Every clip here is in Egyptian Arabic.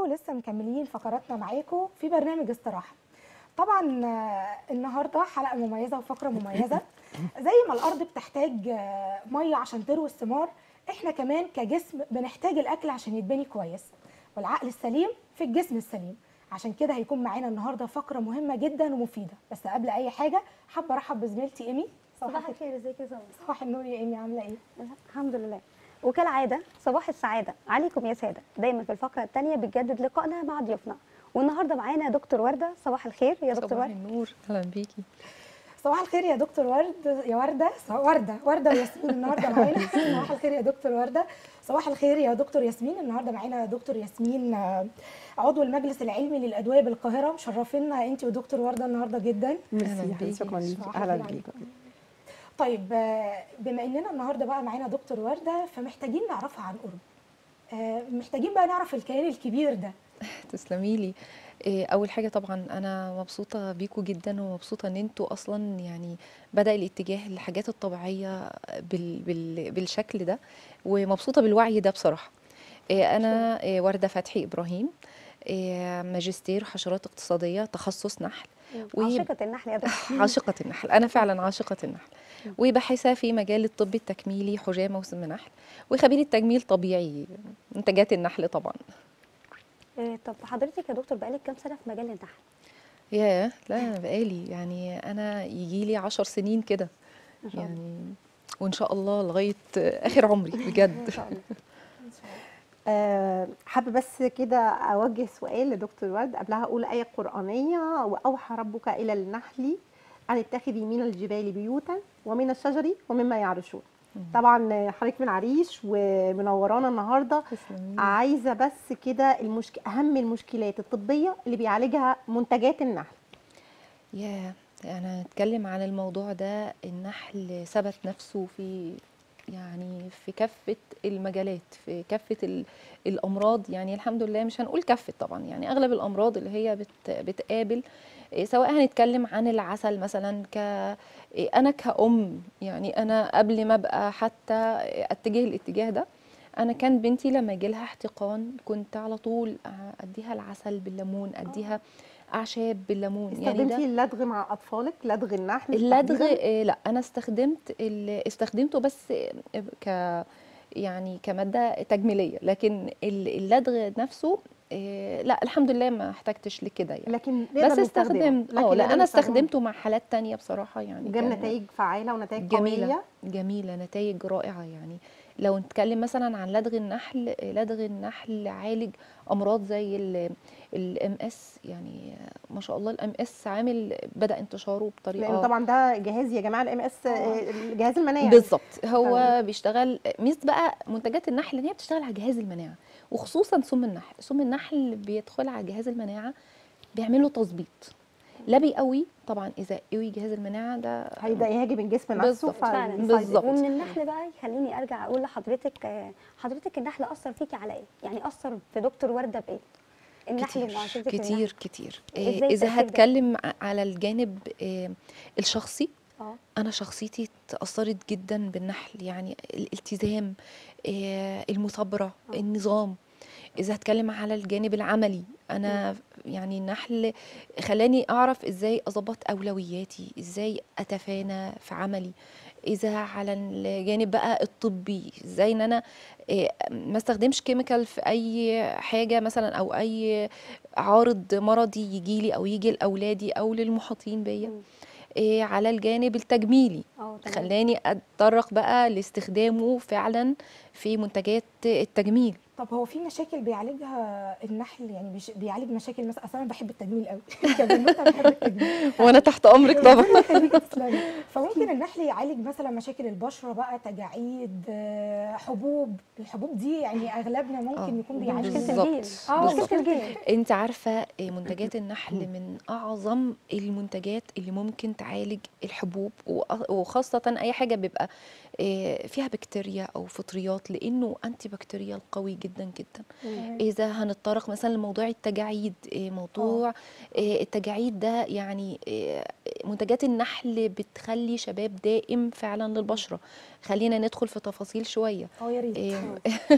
ولسه مكملين فقراتنا معاكم في برنامج استراحه طبعا آه، النهارده حلقه مميزه وفقره مميزه زي ما الارض بتحتاج آه، ميه عشان تروي الثمار احنا كمان كجسم بنحتاج الاكل عشان يتبني كويس والعقل السليم في الجسم السليم عشان كده هيكون معانا النهارده فقره مهمه جدا ومفيده بس قبل اي حاجه حابه ارحب بزميلتي ايمي صباح الخير ازيك يا سمر صباح النور يا ايمي عامله ايه الحمد لله وكالعاده صباح السعاده عليكم يا ساده دايما في الفقره الثانيه بنجدد لقائنا مع ضيوفنا والنهارده معانا دكتور ورده صباح الخير يا دكتور صباح ورده النور اهلا بيكي صباح الخير يا دكتور ورد يا ورده ص- ورده ورده وياسمين النهارده معانا صباح الخير يا دكتور ورده صباح الخير يا دكتور ياسمين النهارده معانا دكتور ياسمين آه، عضو المجلس العلمي للادويه بالقاهره مشرفينا انت ودكتور ورده النهارده جدا أهلاً ميرسي بيكي. شكرا ليكي صباح اهلا الخير بيكي طيب آه، بما اننا النهارده بقى معانا دكتور ورده فمحتاجين نعرفها عن قرب آه، محتاجين بقى نعرف الكيان الكبير ده تسلمي لي إيه، اول حاجه طبعا انا مبسوطه بيكوا جدا ومبسوطه ان انتوا اصلا يعني بدا الاتجاه للحاجات الطبيعيه بال بال بالشكل ده ومبسوطه بالوعي ده بصراحه إيه، انا إيه، ورده فتحي ابراهيم إيه، ماجستير حشرات اقتصاديه تخصص نحل و- عاشقه النحل يا دكتور عاشقة النحل أنا فعلا عاشقة النحل وباحثة في مجال الطب التكميلي حجامة وسم نحل وخبيرة تجميل طبيعي منتجات النحل طبعا إيه، طب حضرتك يا دكتور بقالك كام سنه في مجال النحل ياه لا أنا بقالي يعني أنا يجيلي عشر سنين كده ما شاء الله يعني وإن شاء الله لغاية آخر عمري ما بجد شاء الله أه حابه بس كده اوجه سؤال لدكتور ورد قبلها اقول ايه قرانيه واوحى ربك الى النحل ان اتخذي من الجبال بيوتا ومن الشجر ومما يعرشون طبعا حضرتك من عريش ومنورانا النهارده تسلمي عايزه بس كده المشك... اهم المشكلات الطبيه اللي بيعالجها منتجات النحل ياه أنا أتكلم عن الموضوع ده النحل ثبت نفسه في يعني في كافة المجالات في كافة ال- الأمراض يعني الحمد لله مش هنقول كافة طبعا يعني أغلب الأمراض اللي هي بت بتقابل إيه، سواء هنتكلم عن العسل مثلا ك إيه، أنا كأم يعني أنا قبل ما أبقى حتى أتجه الاتجاه ده أنا كان بنتي لما يجيلها احتقان كنت على طول أديها العسل بالليمون أديها أعشاب بالليمون يعني ده استخدمتي اللدغ مع اطفالك لدغ النحل اللدغ تحديداً؟ آه، لا انا استخدمت ال- استخدمته بس آه، ك يعني كماده تجميليه لكن ال- اللدغ نفسه آه، لا الحمد لله ما احتجتش لكده يعني لكن نقدر بس نستخدمه. استخدمت اه لكن لا نقدر انا نستخدمه. استخدمته مع حالات تانية بصراحه يعني جاب كان نتائج فعاله ونتائج جميله قويه جميله نتائج رائعه يعني لو نتكلم مثلا عن لدغ النحل آه، لدغ النحل عالج امراض زي الام اس يعني آه، ما شاء الله الام اس عامل بدا انتشاره بطريقه لان طبعا ده جهاز يا جماعه الام اس جهاز المناعه بالظبط هو تمام. بيشتغل ميز بقى منتجات النحل ان هي بتشتغل على جهاز المناعه وخصوصا سم النحل سم النحل بيدخل على جهاز المناعه بيعمل له تظبيط لا بيقوي طبعا اذا قوي جهاز المناعه ده هيبدا يهاجم الجسم نفسه بالظبط. فعلا فيساعد. بالظبط. ومن النحل بقى يخليني ارجع اقول لحضرتك آه، حضرتك النحل اثر فيكي على ايه؟ يعني اثر في دكتور ورده بايه؟ النحل كتير ومعاشرتك للنحل. كتير كتير إزاي إيه اذا التأثير ده؟ هتكلم ع- على الجانب إيه الشخصي اه انا شخصيتي تاثرت جدا بالنحل يعني الالتزام آه، المثابره آه. النظام اذا هتكلم على الجانب العملي انا يعني النحل خلاني اعرف ازاي اظبط اولوياتي ازاي اتفانى في عملي اذا على الجانب بقى الطبي ازاي ان انا آه، ما استخدمش كيميكال في اي حاجه مثلا او اي عارض مرضي يجي لي او يجي لاولادي او للمحاطين بيا مم. إيه على الجانب التجميلي اه تمام خلاني اتطرق بقى لاستخدامه فعلا في منتجات التجميل طب هو في مشاكل بيعالجها النحل يعني بيش- بيعالج مشاكل مثلا اصل انا بحب التجميل قوي كبنوته بحب التجميل وانا تحت امرك طبعا ربنا يخليك تسلمي. فممكن النحل يعالج مثلا مشاكل البشره بقى تجاعيد آه، حبوب الحبوب دي يعني اغلبنا ممكن آه. يكون مشكله بيعالجها بالظبط. الجيل آه، مشكله بالظبط. الجيل انت عارفه إيه منتجات النحل من اعظم المنتجات اللي ممكن تعالج الحبوب وأ- وخاصه اي حاجه بيبقى إيه فيها بكتيريا او فطريات لانه انتي بكتيريال قوي جدا جدا جدا تمام. اذا هنتطرق مثلا لموضوع التجاعيد إيه موضوع إيه التجاعيد ده يعني إيه منتجات النحل بتخلي شباب دائم فعلا للبشره خلينا ندخل في تفاصيل شويه اه يا ريت إيه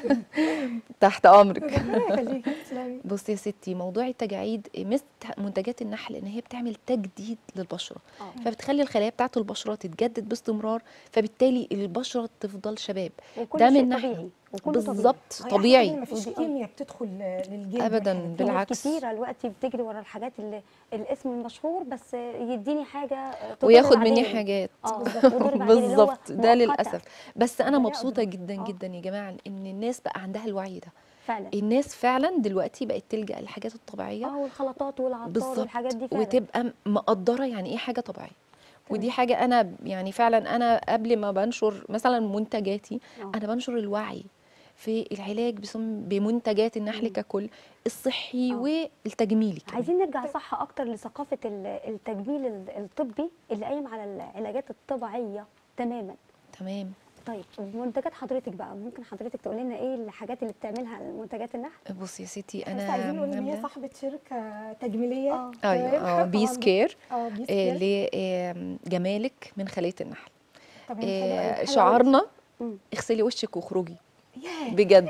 تحت امرك ربنا يخليكي تسلمي بصي يا ستي موضوع التجاعيد مست منتجات النحل ان هي بتعمل تجديد للبشره آه. فبتخلي الخلايا بتاعه البشره تتجدد باستمرار فبالتالي البشره تفضل شباب وكل ده شيء من ناحية. طبيعي وكله طبيعي. بالظبط هي طبيعي أحياناً مفيش ودي- كيمياء بتدخل للجلد أبداً، والحاجات دي. في ناس بالعكس. كتيرة دلوقتي بتجري ورا الحاجات اللي الاسم المشهور بس يديني حاجة تضر وياخد مني بعدين. حاجات اه وتضر بعدين اللي هو بالظبط ده مؤقتة. للاسف بس انا بني مبسوطه آدم. جدا آه. جدا يا جماعه ان الناس بقى عندها الوعي ده فعلا الناس فعلا دلوقتي بقت تلجا للحاجات الطبيعيه اه والخلطات والعطار بالظبط والحاجات دي فعلا وتبقى م- مقدره يعني ايه حاجه طبيعيه ودي حاجه انا يعني فعلا انا قبل ما بنشر مثلا منتجاتي آه. انا بنشر الوعي في العلاج بسم- بمنتجات النحل مم. ككل الصحي آه. والتجميلي كمان. عايزين نرجع صح اكتر لثقافة ال- التجميل ال- الطبي اللي قايم على العلاجات الطبيعية تماما تمام طيب منتجات حضرتك بقى ممكن حضرتك تقول لنا ايه الحاجات اللي بتعملها منتجات النحل بصي يا ستي بس انا عايزين نقول ان هي عاملة- صاحبه شركه تجميليه اه ايوه تمام؟ اه بيس طبعاً. كير اه بيس آه، كير. لجمالك من خليه النحل تمام حلو آه، أوي، حلو أوي. شعارنا مم. اغسلي وشك واخرجي ياه بجد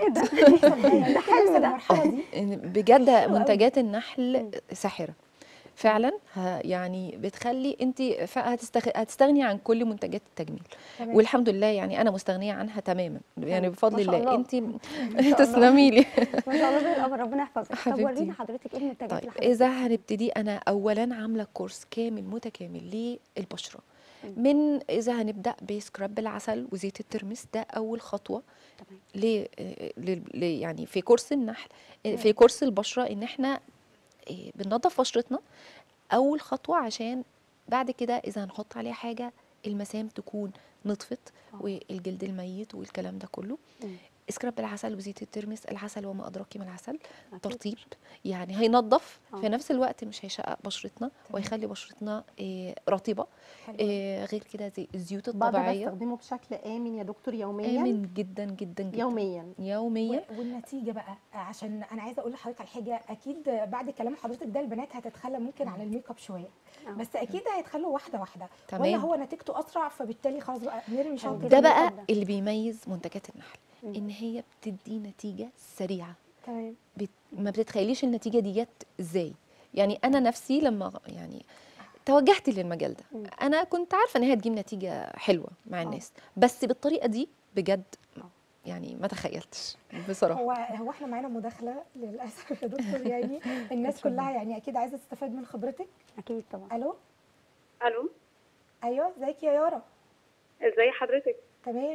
ده حلو ده المرحله دي إن بجد أوي. منتجات النحل مم. ساحره فعلا ه- يعني بتخلي انت ف- هتستغ... هتستغني عن كل منتجات التجميل تمام. والحمد لله يعني انا مستغنيه عنها تماما يعني حلو. بفضل ما شاء الله الله. انت ما شاء الله. تسلمي لي ما شاء الله زي القمر ربنا يحفظك طب حبيبتي. ورينا حضرتك ايه المنتجات طيب اللي حضرتك اذا هنبتدي انا اولا عامله كورس كامل متكامل للبشره من اذا هنبدا بسكراب العسل وزيت الترمس ده اول خطوه تمام ل ل- ل- يعني في كورس النحل في كورس البشره ان احنا إيه، بننظف بشرتنا اول خطوه عشان بعد كده اذا هنحط عليها حاجه المسام تكون نطفت آه. والجلد الميت والكلام ده كله مم. سكراب العسل وزيت الترمس العسل وما ادراك ما العسل أكيد. ترطيب يعني هينظف آه. في نفس الوقت مش هيشقق بشرتنا وهيخلي بشرتنا إيه رطبه حلو. إيه غير كده زي الزيوت بقدر الطبيعيه استخدمه بشكل امن يا دكتور يوميا امن جدا جدا جدا يوميا يوميا و- والنتيجه بقى عشان انا عايزه اقول لحضرتك على حاجه اكيد بعد كلام حضرتك ده البنات هتتخلى ممكن عن الميك اب شويه آه. بس اكيد هيتخلوا واحده واحده ولا تمام. هو نتيجته اسرع فبالتالي خلاص بقى نرمي شنطه ده كده بقى بنفضل. اللي بيميز منتجات النحل مم. ان هي بتدي نتيجه سريعه تمام بت... ما بتتخيليش النتيجه ديت ازاي يعني انا نفسي لما يعني توجهت للمجال ده مم. انا كنت عارفه ان هي هتجيب نتيجه حلوه مع الناس بس بالطريقه دي بجد آه. يعني ما تخيلتش بصراحه هو هو احنا معانا مداخله للاسف يا دكتور يعني الناس كلها يعني اكيد عايزه تستفاد من خبرتك اكيد طبعا الو الو ايوه ازيك يا يارا ازي حضرتك تمام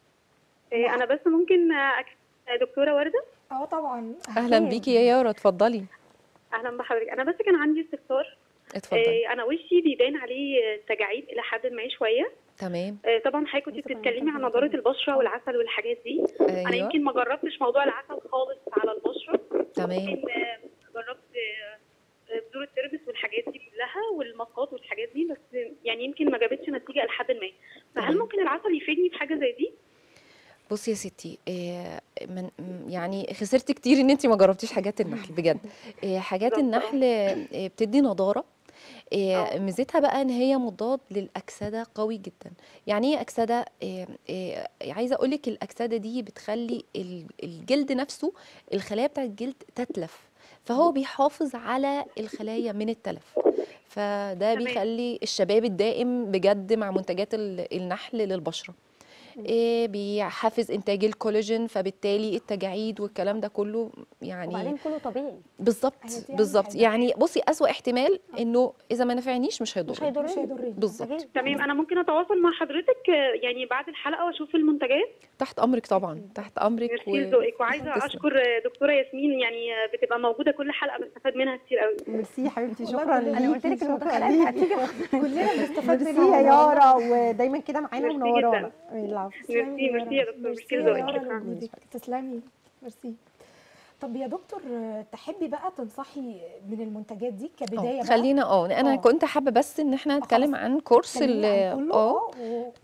إيه انا بس ممكن أك- دكتوره ورده اه طبعا اهلا أكيد. بيكي يا يارا اتفضلي اهلا بحضرتك انا بس كان عندي استفسار اتفضلي إيه انا وشي بيبان عليه تجاعيد الى حد ما شويه تمام إيه طبعا حضرتك كنت بس كنا بتتكلمي عن بنتكلم نضاره عن- البشره والعسل والحاجات دي انا ايوه يمكن ما جربتش موضوع العسل خالص على البشره تمام يمكن آه، جربت آه، آه، بذور التربس والحاجات دي كلها والماسكات والحاجات دي بس يعني يمكن ما جابتش نتيجه لحد ما فهل تمام. ممكن العسل يفيدني في حاجه زي دي بصي يا ستي إيه من م- يعني خسرت كتير ان انت ما جربتيش حاجات النحل بجد إيه حاجات بالظبط. النحل إيه بتدي نضاره إيه آه. ميزتها بقى ان هي مضاد للاكسده قوي جدا يعني ايه اكسده إيه إيه عايزه اقول لك الاكسده دي بتخلي ال- الجلد نفسه الخلايا بتاعت الجلد تتلف فهو بيحافظ على الخلايا من التلف فده تمام. بيخلي الشباب الدائم بجد مع منتجات ال- النحل للبشره إيه بيحفز انتاج الكولاجين فبالتالي التجاعيد والكلام ده كله يعني وبعدين كله طبيعي بالظبط هي دي أهم بالظبط حاجة. يعني بصي اسوأ احتمال انه اذا ما نفعنيش مش مش هيضر مش هيضرني هيضرني بالظبط أكيد. تمام انا ممكن اتواصل مع حضرتك آه، يعني بعد الحلقه واشوف المنتجات تحت امرك طبعا تحت امرك ميرسي لذوقك وعايزه تسلم. اشكر دكتوره ياسمين يعني بتبقى موجوده كل حلقه بستفاد منها كتير قوي ميرسي يا حبيبتي والله شكرا كلنا- انا قلت لك ليكي، المداخلات شكراً هتيجي كلنا بنستفاد ميرسي منها يا والله. يارا ودايما كده معانا ميرسي ومنورانا جداً. العفو ميرسي ميرسي يا دكتور ميرسي ميرسي يا لذوقك يارا شكرا لوجودك تسلمي ميرسي طب يا دكتور تحبي بقى تنصحي من المنتجات دي كبدايه آه، بقى خلينا اه انا آه. كنت حابه بس ان احنا نتكلم خلاص. عن كورس ال تكلميني عن كله اه اه و-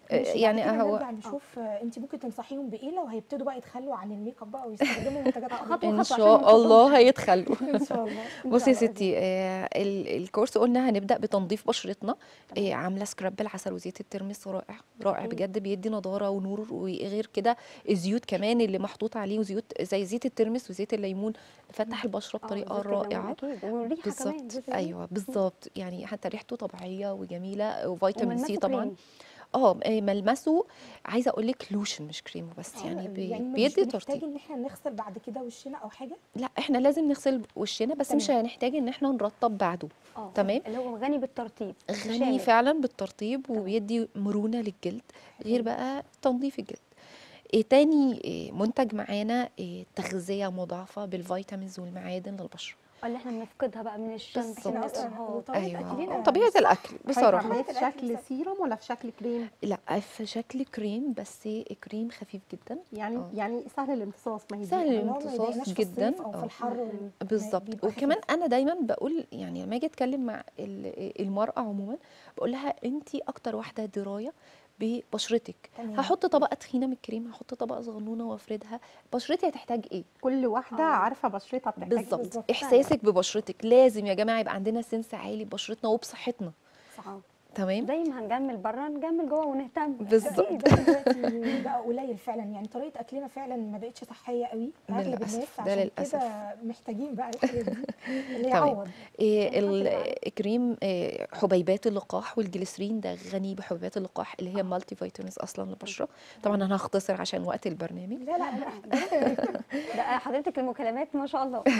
ماشي، يعني بعد كده هو نرجع نشوف انت ممكن تنصحيهم بايه لو هيبتدوا بقى يتخلوا عن الميك اب بقى ويستخدموا منتجات خطوة خطوه ان خطوة عشان شاء ما الله هيتخلوا ان شاء الله بصي يا شاء الله. ستي آه، ال- الكورس قلنا هنبدا بتنظيف بشرتنا آه، عامله سكراب بالعسل وزيت الترمس رائع رائع جميل. بجد بيدي نضاره ونور وغير كده الزيوت كمان اللي محطوط عليه وزيوت زي زيت الترمس وزيت الليمون فتح البشره آه، بطريقه زيت الليمون رائعه اكيد والريحه كمان بالظبط زيت الليمون. ايوه بالظبط يعني حتى ريحته طبيعيه وجميله وفيتامين سي وملمسه طبعا كريمي. اه آه، ملمسه عايزه اقول لك لوشن مش كريم بس آه، يعني بي يعني مش بيدي بنحتاج ترطيب ان احنا نغسل بعد كده وشنا او حاجه لا احنا لازم نغسل وشنا بس مش تمام. هنحتاج ان احنا نرطب بعده اه تمام. اللي هو غني بالترطيب غني شامل. فعلا بالترطيب تمام. وبيدي مرونه للجلد غير حلو. بقى تنظيف الجلد إيه تاني إيه منتج معانا إيه تغذيه مضاعفه بالفيتامينز والمعادن للبشره اللي احنا بنفقدها بقى من الشمس بالظبط. احنا من اصلا الارهاق وطبيعه ايوه اكلنا طبيعه صح. الاكل بصراحه هيتعمل طبيعة في الأكل شكل صح. سيروم ولا في شكل كريم لا في شكل كريم بس كريم خفيف جدا يعني آه. يعني سهل الامتصاص ما هي دي سهل اللي هو ما الامتصاص يضايقناش في جدا الصيف او في آه. الحر وال- بالظبط بيبقى وكمان خفيف. انا دايما بقول يعني لما اجي اتكلم مع ال- المراه عموما بقول لها انت اكتر واحده درايه ببشرتك تمام. هحط طبقه تخينه من الكريم هحط طبقه صغنونه وافردها بشرتي هتحتاج ايه كل واحده آه. عارفه بشرتها بتحتاج إيه. بالظبط بالظبط. احساسك ببشرتك لازم يا جماعه يبقى عندنا سنس عالي ببشرتنا وبصحتنا صح تمام زي ما هنجمل بره نجمل جوه ونهتم بالظبط. اكيد ده دلوقتي بقى قليل فعلا يعني طريقه اكلنا فعلا ما بقتش صحيه قوي اغلب للأسف، الناس ده عشان للأسف. كده محتاجين بقى الحاجات دي اللي تمام. يعوض إيه نحط بقى. الكريم إيه حبيبات اللقاح والجليسرين ده غني بحبيبات اللقاح اللي هي مالتي فيتامينز اصلا للبشره طبعا انا هختصر عشان وقت البرنامج لا لا لا ده حضرتك المكالمات ما شاء الله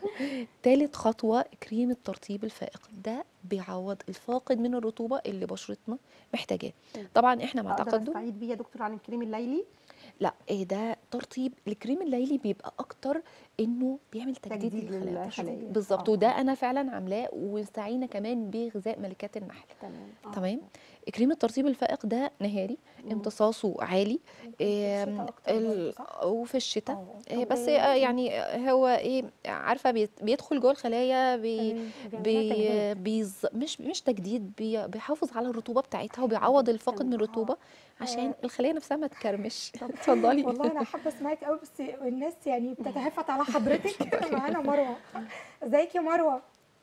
تالت خطوة كريم الترطيب الفائق ده بيعوض الفاقد من الرطوبة اللي بشرتنا محتاجاه طبعا احنا مع اقدر تقدم استعيد بيه يا دكتور عن الكريم الليلي لا ايه ده ترطيب الكريم الليلي بيبقى اكتر انه بيعمل تجديد تجديد للخلايا للخلايا. بالظبط آه. وده انا فعلا عاملاه واستعينا كمان بغذاء ملكات النحل تمام آه. تمام كريم الترطيب الفائق ده نهاري امتصاصه عالي الشتاء آم، أكتر ال- برضه، صح؟ وفي الشتاء آه. إيه طب بس إيه- آه، يعني هو ايه عارفه بيت- بيدخل جوه الخلايا بي تمام. بيعمل لها تجديد. بي بيز مش مش تجديد بي بيحافظ على الرطوبه بتاعتها وبيعوض الفاقد من تمام. الرطوبه عشان آه. الخليه نفسها ما تكرمش اتفضلي والله انا حابه اسمعك قوي بس الناس يعني بتتهافت على حضرتك معانا مروه ازيك يا مروه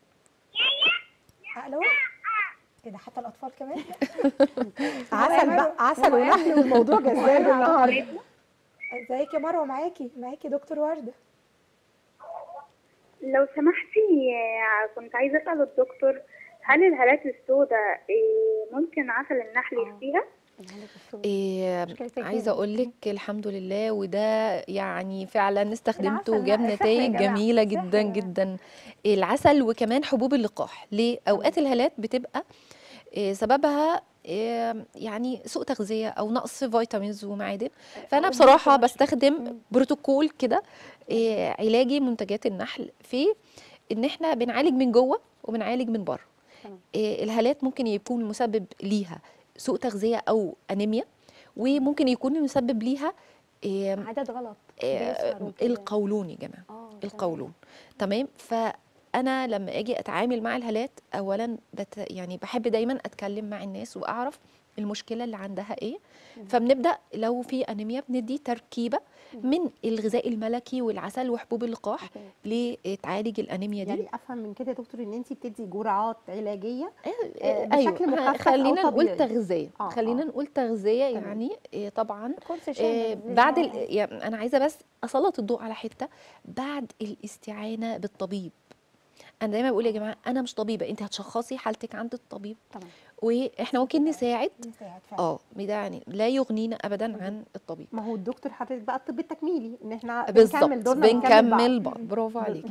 الو كده حتى الاطفال كمان عسل مروة. بقى عسل ونحل والموضوع جذاب النهارده ازيك يا مروه معاكي معاكي دكتور ورده لو سمحتي آه، كنت عايزة أسأل الدكتور هل الهالات السوداء آه، ممكن عسل النحل آه. يشفيها؟ الهالات السوداء. إيه مشكلة الجلد. عايزه اقول لك الحمد لله وده يعني فعلا استخدمته العسل وجاب بقى سحر يا نتائج جماعة، جميله سحر جدا يعني. جدا العسل وكمان حبوب اللقاح ليه اوقات الهالات بتبقى إيه سببها إيه يعني سوء تغذيه او نقص فيتامينز ومعادن فانا أو بصراحه بروتين. بستخدم مم. بروتوكول كده إيه علاجي منتجات النحل في ان احنا بنعالج من جوه وبنعالج من بره تمام. إيه الهالات ممكن يكون المسبب ليها سوء تغذيه او انيميا وممكن يكون المسبب ليها إيه عدد غلط إيه بيسهر وكده. القولون يا جماعه اه تمام. القولون تمام فانا لما اجي اتعامل مع الهالات اولا بت يعني بحب دايما اتكلم مع الناس واعرف المشكله اللي عندها ايه مم. فبنبدا لو في انيميا بندي تركيبه من الغذاء الملكي والعسل وحبوب اللقاح أوكي. لتعالج الانيميا دي يعني افهم من كده يا دكتور ان انت بتدي جرعات علاجيه آه، آه، ايوه بشكل ه- مخفف أو خلينا نقول طبيعي. تغذيه آه، خلينا آه. نقول تغذيه تمام. يعني آه، طبعا كورس آه، شامل بعد للمرأة. ال- يعني انا عايزه بس اسلط الضوء على حته بعد الاستعانه بالطبيب انا دايما بقول يا جماعه انا مش طبيبه انت هتشخصي حالتك عند الطبيب تمام واحنا ممكن نساعد نساعد فعلا اه ده يعني لا يغنينا ابدا عن الطبيب ما هو الدكتور حضرتك بقى الطب التكميلي ان احنا بالظبط بنكمل دورنا ونكمل بعض. بنكمل بعض برافو عليكي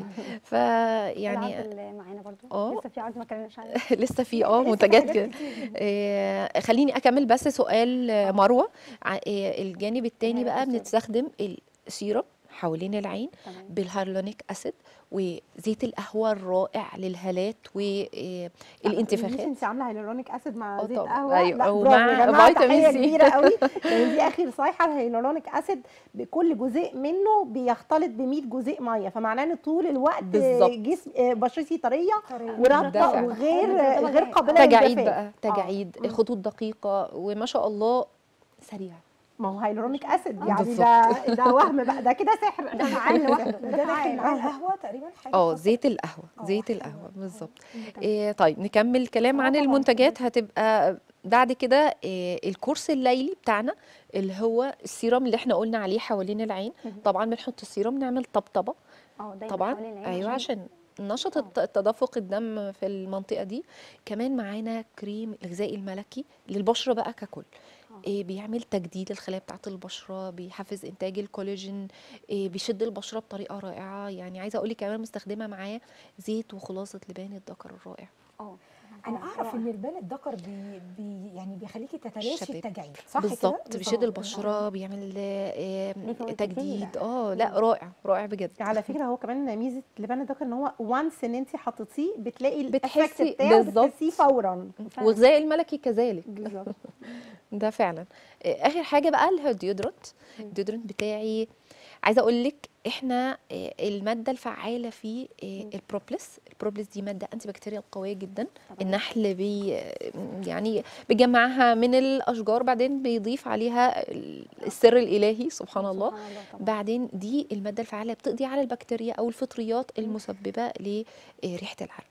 فيعني العرض اللي معانا برضو آه. لسه في عرض ما اتكلمناش عنه لسه في اه لسه منتجات حاجات كده كتير. آه، خليني اكمل بس سؤال آه، مروه ع- آه، الجانب التاني الهالات بقى السوداء. بنستخدم السيرم حوالين العين تمام بالهيرلونيك اسيد وزيت القهوه الرائع للهالات والانتفاخات انت عامله هيلورونيك اسيد مع آه زيت طبعاً. قهوه أيوة، لا ومع برافو يا جماعه فيتامين تحيه سي. كبيره قوي لان دي اخر صيحه الهيلورونيك اسيد بكل جزيء منه بيختلط ب 100 جزيء ميه فمعناه ان طول الوقت بالظبط. جسم آه، بشرتي طريه طريقة. ده ورطبه فعلا. وغير حلو، ده غير طبعاً. قابله تجاعيد للجفاف بقى تجاعيد خطوط دقيقه وما شاء الله سريع ما هو هيلورونيك اسيد آه، يعني بالظبط. ده ده وهم بقى ده كده سحر ده فعال لوحده ده داخل مع القهوه تقريبا حاجه اه خاصة. زيت القهوه آه، زيت حلو القهوه أوي. بالظبط تمام. إيه طيب نكمل كلام آه عن طبعاً. المنتجات هتبقى بعد كده إيه الكورس الليلي بتاعنا اللي هو السيرم اللي احنا قلنا عليه حوالين العين مهم. طبعا بنحط السيرم نعمل طبطبه اه دايما طبعا حوالين العين ايوه عشان نشط الت- تدفق الدم في المنطقه دي كمان معانا كريم الغذائي الملكي للبشره بقى ككل آه. إيه بيعمل تجديد الخلايا بتاعه البشره بيحفز انتاج الكولاجين إيه بيشد البشره بطريقه رائعه يعني عايزه اقول لك كمان مستخدمه معاه زيت وخلاصه لبان الذكر الرائع اه انا آه، اعرف رائع. ان البان الذكر بي, بي يعني بيخليكي تتلاشي الشباب. التجاعيد صح كده بالظبط بيشد بالظبط. البشره بيعمل آه، ليه فوائد تجديد كتيرة. اه لا رائع رائع بجد على فكره هو كمان ميزه لبان الذكر ان هو وانس ان انت حطيتيه بتلاقي بتحسي- الافكت بتاعه بالظبط. بتحسيه فورا فعلا. والغذاء الملكي كذلك بالظبط ده فعلا آه، اخر حاجه بقى اللي هو الديودرنت مم. الديودرنت بتاعي عايزه اقول لك احنا آه، الماده الفعاله فيه آه، مم. البروبلس البروبلس دي ماده انتي بكتيريال قويه جدا طبعاً. النحل بي آه، يعني بيجمعها من الاشجار بعدين بيضيف عليها ال- السر الالهي سبحان الله سبحان الله طبعا بعدين دي الماده الفعاله بتقضي على البكتيريا او الفطريات المسببه لريحه العرق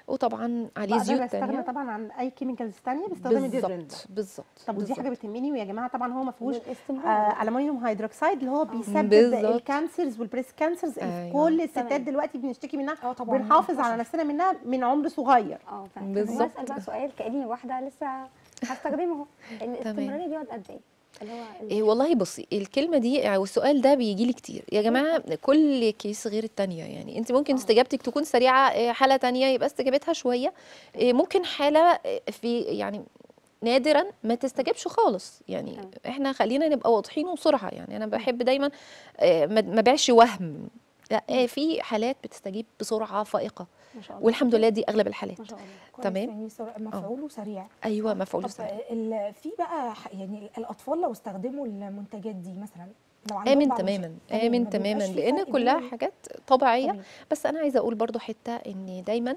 وطبعا عليه بقدر زيوت استغنى تانية طبعا عن اي كيميكالز ثانيه باستخدام الديودرنت بالظبط بالظبط طب ودي بالظبط. حاجه بتهمني ويا جماعه طبعا هو ما فيهوش بالاستمرار. آه الومنيوم هيدروكسيد اللي هو بيسبب بالظبط. الكانسرز والبريس كانسرز اللي في أيوة. كل الستات تمام. دلوقتي بنشتكي منها اه طبعا بنحافظ على منتشر. نفسنا منها من عمر صغير اه فعلا بالظبط. بالظبط بقى سؤال كاني واحده لسه هستخدمه الاستمراريه بيقعد قد ايه اللي هو ال- إيه والله بصي الكلمه دي او السؤال ده بيجي لي كتير يا جماعه كل كيس غير التانية يعني انت ممكن آه. استجابتك تكون سريعه إيه، حاله تانية يبقى استجابتها شويه إيه، ممكن حاله إيه، في يعني نادرا ما تستجبش خالص يعني آه. احنا خلينا نبقى واضحين وصراحه يعني انا بحب دايما آه، ما ما بيعش وهم لا آه، في حالات بتستجيب بسرعه فائقه ما شاء الله والحمد لله دي اغلب الحالات ما شاء الله كويس، تمام. يعني سر- مفعوله سريع ايوه مفعول طب سريع ال- في بقى ح- يعني الاطفال لو استخدموا المنتجات دي مثلا لو عندهم امن بعض تماما المشاكل، امن ما تماما بيبقاش في لان فرق كلها بين- حاجات طبيعيه طبيعي. بس انا عايزه اقول برضو حته ان دايما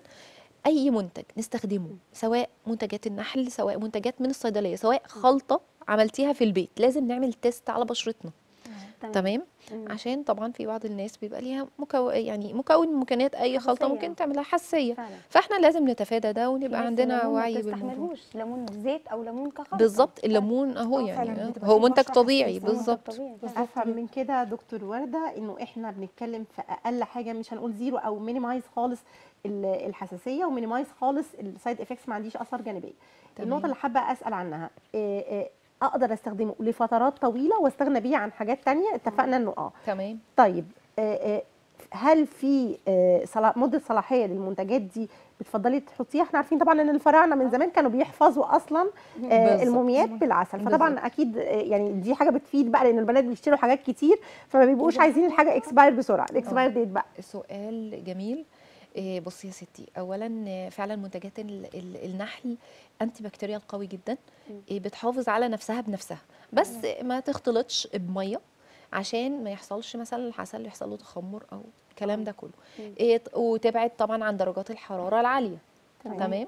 اي منتج نستخدمه سواء منتجات النحل سواء منتجات من الصيدليه سواء خلطه عملتيها في البيت لازم نعمل تيست على بشرتنا تمام مم. عشان طبعا في بعض الناس بيبقى ليها مكو... يعني مكون من مكونات اي خلطه حساسية. ممكن تعملها حساسيه فعلا فاحنا لازم نتفادى ده في ونبقى ناس عندنا الليمون ما وعي بالموضوع بتستحملهوش ليمون زيت او ليمون كخلطه بالظبط الليمون اهو آه، يعني فعلاً بتبقى هو فيه منتج بشرة طبيعي حساسة. بالظبط طبيعي بالظبط. افهم من كده دكتور ورده انه احنا بنتكلم في اقل حاجه مش هنقول زيرو او مينيمايز خالص ال- الحساسيه ومينيمايز خالص السايد افكتس ما عنديش اثار جانبيه تمام. النقطه اللي حابه اسال عنها إيه إيه اقدر استخدمه لفترات طويله واستغنى بيه عن حاجات تانية اتفقنا انه اه تمام طيب آه، آه، هل في آه، صلا- مده صلاحيه للمنتجات دي بتفضلي تحطيها احنا عارفين طبعا ان الفراعنه من زمان كانوا بيحفظوا اصلا آه، بالظبط. الموميات بالعسل فطبعا بالظبط. اكيد آه، يعني دي حاجه بتفيد بقى لان البنات بيشتروا حاجات كتير فما بيبقوش عايزين الحاجه اكسباير بسرعه الاكسباير ديت بقى سؤال جميل إيه، بصي يا ستي اولا آه، فعلا منتجات ال- ال- النحل انتي بكتيريال قوي جدا إيه، بتحافظ على نفسها بنفسها بس ما تختلطش بميه عشان ما يحصلش مثلا العسل يحصل له تخمر او الكلام ده كله مم. إيه، ت- وتبعد طبعا عن درجات الحراره العاليه تمام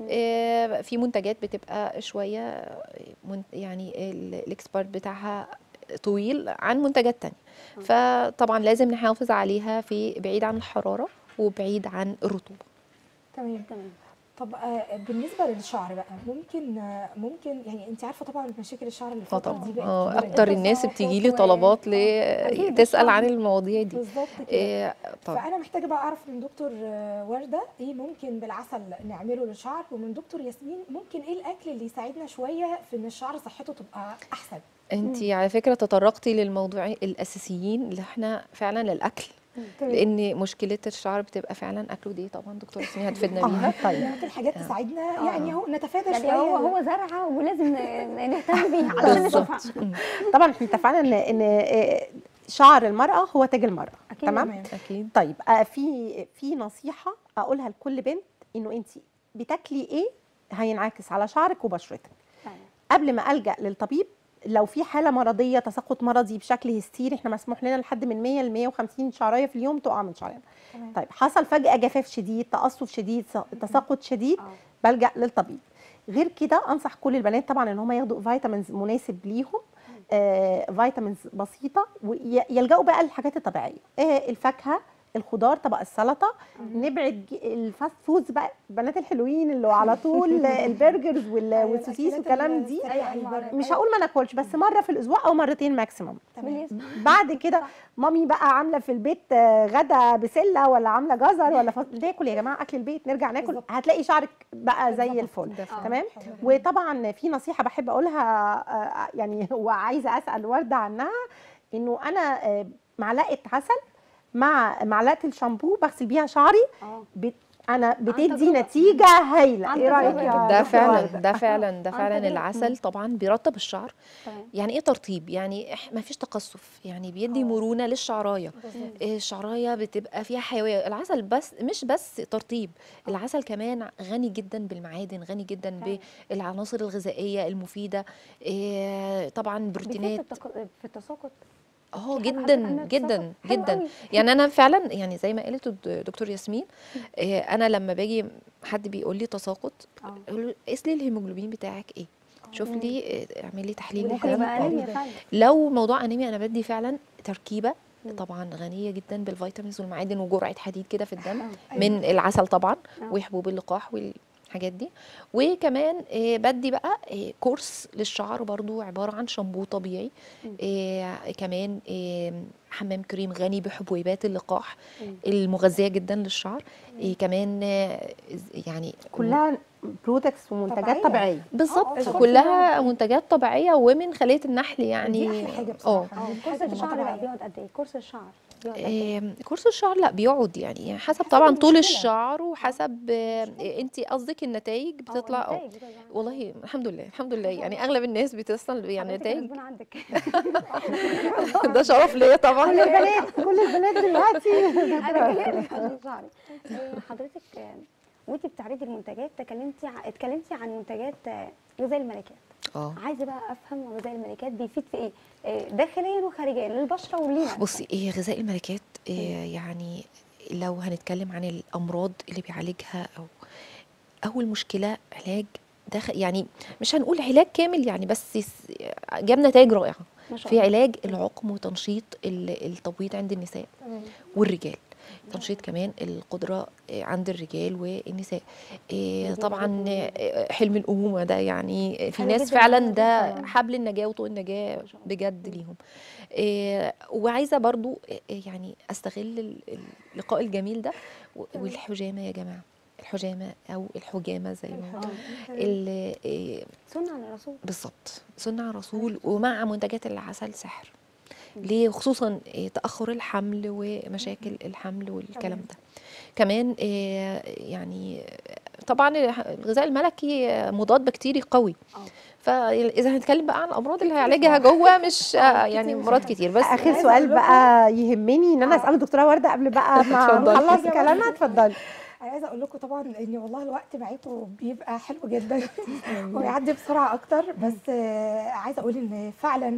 إيه، في منتجات بتبقى شويه آه، من- يعني ال- الاكسبيرت بتاعها طويل عن منتجات تانية فطبعا لازم نحافظ عليها في بعيد عن الحراره وبعيد عن الرطوبه تمام تمام طب آه، بالنسبه للشعر بقى ممكن آه، ممكن يعني انت عارفه طبعا مشاكل الشعر اللي اه الفتره طبعا دي بقت اه كبيرة اكتر جداً. الناس تساقط بتيجي لي و- طلبات ل أكيد تسال الشعر. عن المواضيع دي بالظبط كده إيه، طبعا فانا محتاجه بقى اعرف من دكتور آه، ورده ايه ممكن بالعسل نعمله للشعر ومن دكتور ياسمين ممكن ايه الاكل اللي يساعدنا شويه في ان الشعر صحته تبقى احسن انت على فكره تطرقتي للموضوع الاساسيين اللي احنا فعلا الاكل تمام. لان مشكله الشعر بتبقى فعلا اكله دي طبعا دكتور ياسمين هتفيدنا بيها آه، طيب ممكن حاجات تساعدنا يعني اهو نتفادى يعني شويه هو هو زرعه ولازم ن- نهتم بيها علشان نشوفها بالظبط مم، طبعا احنا اتفقنا ان ان آه، شعر المراه هو تاج المراه أكيد. تمام تمام اكيد طيب آه، في في نصيحه اقولها لكل بنت انه انت بتاكلي ايه هينعكس على شعرك وبشرتك فعلا. قبل ما الجا للطبيب لو في حاله مرضيه تساقط مرضي بشكل هستيري احنا مسموح لنا لحد من 100 ل 150 شعرايه في اليوم تقع من شعرنا تمام. طيب حصل فجاه جفاف شديد تقصف شديد س- تساقط شديد اه بلجا للطبيب غير كده انصح كل البنات طبعا ان هم ياخدوا فيتامينز مناسب ليهم آه فيتامينز بسيطه ويلجأوا بقى للحاجات الطبيعيه آه الفاكهه الخضار طبق السلطه نبعد ج- الفاست فودز بقى البنات الحلوين اللي على طول البرجرز وال- أيوة، والسوسيس الأكلات والكلام دي السريعة أيوة، البرد. مش هقول ما ناكلش بس مره في الاسبوع او مرتين ماكسيموم تمام. بعد كده مامي بقى عامله في البيت آه، غدا بسله ولا عامله جزر ولا فص... ناكل يا جماعه اكل البيت نرجع ناكل بالظبط. هتلاقي شعرك بقى زي بالظبط. الفل ده فعلا. تمام حلو. وطبعا في نصيحه بحب اقولها آه، يعني وعايزه اسال ورده عنها انه انا آه، معلقه عسل مع معلقه الشامبو بغسل بيها شعري اه بت... انا بتدي تجربة. نتيجه هايله عن ايه رايك تجربة. يا ده دكتور فعلا وردة؟ ده فعلا ده عن فعلا تجربة. العسل طبعا بيرطب الشعر تمام يعني ايه ترطيب يعني ما فيش تقصف يعني بيدي آه. مرونه للشعرايه بالظبط. إيه، الشعرايه بتبقى فيها حيويه العسل بس مش بس ترطيب العسل كمان غني جدا بالمعادن غني جدا فعلا. بالعناصر الغذائيه المفيده إيه، طبعا بيفيد بروتينات في التق- في التساقط اه في حاجة جدا حضرتك عندها جدا تساقط. حلو جدا قوي. يعني انا فعلا يعني زي ما قالت الد- دكتور ياسمين إيه، انا لما باجي حد بيقول لي تساقط اه اقول له قيس لي الهيموجلوبين بتاعك ايه شوف مم. لي إيه، اعمل لي تحليل ممكن وكلام يبقى آه. انيميا فعلا لو موضوع انيميا انا بدي فعلا تركيبه مم. طبعا غنيه جدا بالفيتامينز والمعادن وجرعه حديد كده في الدم آه. من العسل طبعا آه. وحبوب اللقاح والحاجات دي وكمان آه، بدي بقى آه، كورس للشعر برضو عباره عن شامبو طبيعي مم. آه، كمان آه، حمام كريم غني بحبوبات اللقاح مم. المغذيه جدا للشعر آه، كمان آه، يعني كلها برودكتس ومنتجات طبيعية. طبيعيه بالظبط الكورس كلها منتجات طبيعيه ومن خليه النحل يعني دي احلى حاجه اه بصراحه اه إن كورس حاجة الشعر بقى طبيعية. بيقعد قد ايه كورس الشعر بيقعد قد ايه آم، كورس الشعر لا بيقعد يعني حسب طبعا طول المشكلة. الشعر وحسب انت قصدك النتائج آه، بتطلع اه النتائج بتطلع. والله الحمد لله الحمد لله يعني اغلب الناس بتصل يعني حضرتك نتائج الزبون عندك ده شرف ليا كل طبعا البنات كل البنات دلوقتي انا كمان عشان شعري آه، حضرتك آه، وانت بتعرضي المنتجات تكلمتي ع- اتكلمتي عن منتجات آه، غذاء الملكات اه عايزه بقى افهم غذاء الملكات بيفيد في ايه آه، داخليا وخارجيا للبشره ولينا بصي ايه غذاء الملكات إيه يعني لو هنتكلم عن الامراض اللي بيعالجها او اول مشكله علاج داخل يعني مش هنقول علاج كامل يعني بس س- جاب نتائج رائعه ما شاء في الله علاج العقم وتنشيط ال- التبويض عند النساء تمام. والرجال تنشيط كمان القدرة آه، عند الرجال والنساء آه، جميل طبعا جداً. آه، حلم الأمومة ده يعني في حلو ناس جداً فعلا جداً ده جداً. حبل النجاة وطوق النجاة ما شاء الله. بجد مم. ليهم آه، وعايزة برضو آه، يعني أستغل ال- اللقاء الجميل ده و- والحجامة يا جماعة الحجامة أو الحجامة زي ما هو آه. ال- آه، سنة عن الرسول بالظبط صنع رسول ومع منتجات العسل سحر ليه خصوصا آه، تاخر الحمل ومشاكل الحمل والكلام ده كمان آه، يعني آه، طبعا الغذاء الملكي آه، مضاد بكتيري قوي اه فاذا هنتكلم بقى عن الامراض اللي هيعالجها جوه مش آه، يعني كتير امراض كتير بس اخر عايزة سؤال أقول بقى يهمني ان انا آه. اساله دكتوره ورده قبل بقى ما اتفضلي. نخلص كلامنا اتفضلي انا عايزه اقول لكم طبعا ان والله الوقت معاكم بيبقى حلو جدا ويعدي بسرعه اكتر بس آه، عايزه اقول ان فعلا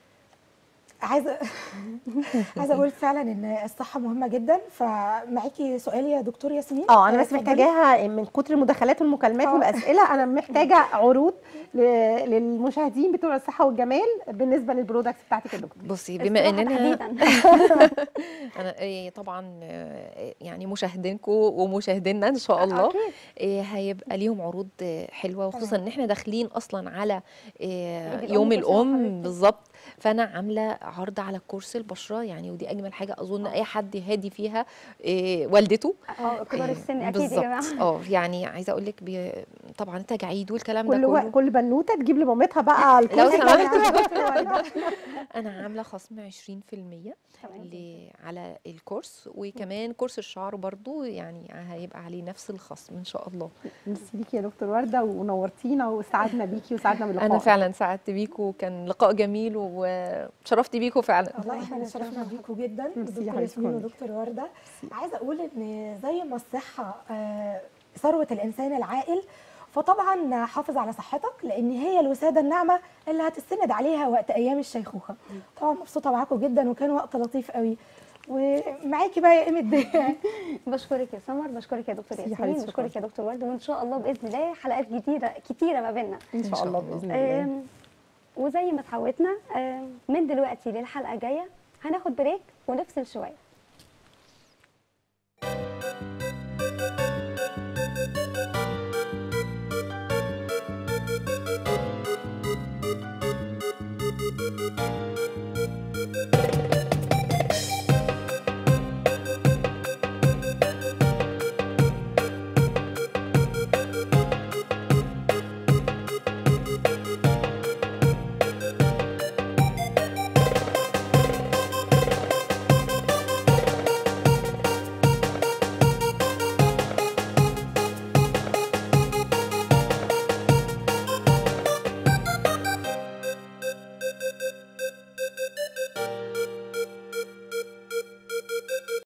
عايزه عايزه اقول فعلا ان الصحه مهمه جدا فمعاكي سؤال يا دكتور ياسمين اه انا بس اتفضلي. محتاجاها من كتر المداخلات والمكالمات آه. والاسئله انا محتاجه عروض ل- للمشاهدين بتوع الصحه والجمال بالنسبه للبرودكتس بتاعتك يا دكتور بصي بما الصراحة اننا تحديدا انا إيه طبعا آه، يعني مشاهدينكم ومشاهدينا ان شاء الله اكيد إيه هيبقى ليهم عروض آه، حلوه وخصوصا تمام. ان احنا داخلين اصلا على آه، عيد الأم يوم كل سنة الام وحضرتك. بالظبط فانا عامله عرض على كورس البشره يعني ودي اجمل حاجه اظن اي حد يهادي فيها آه، والدته اه كبار آه، السن اكيد يا جماعه بالظبط اه يعني عايزه اقول لك بي... طبعا التجاعيد والكلام ده كل و... كله كل بنوته تجيب لمامتها بقى لو الكورس سمحت. بتاعها. انا عامله خصم 20% تمام. ل... على الكورس وكمان كورس الشعر برضو يعني هيبقى عليه نفس الخصم ان شاء الله ميرسي ليكي يا دكتور ورده ونورتينا وسعدنا بيكي وسعدنا باللقاء انا فعلا سعدت بيكوا كان لقاء جميل وشرفت بيكوا فعلا والله احنا اللي شرفنا بيكم جدا ميرسي يا دكتور حبيبتي ياسمين كلك. ودكتور ورده عايزه اقول ان زي ما الصحه آه، ثروه الانسان العاقل فطبعا حافظ على صحتك لان هي الوساده الناعمه اللي هتستند عليها وقت ايام الشيخوخه طبعا مبسوطه معاكم جدا وكان وقت لطيف قوي ومعاكي بقى يا ايمه بشكرك يا سمر بشكرك يا دكتور ميرسي يا ياسمين حبيبتي، بشكرك يا دكتور ورده وان شاء الله باذن الله حلقات جديده كتيره ما بيننا ان شاء الله باذن الله آم، وزي ما اتعودنا آه، من دلوقتي للحلقه الجايه هناخد بريك ونفصل شويه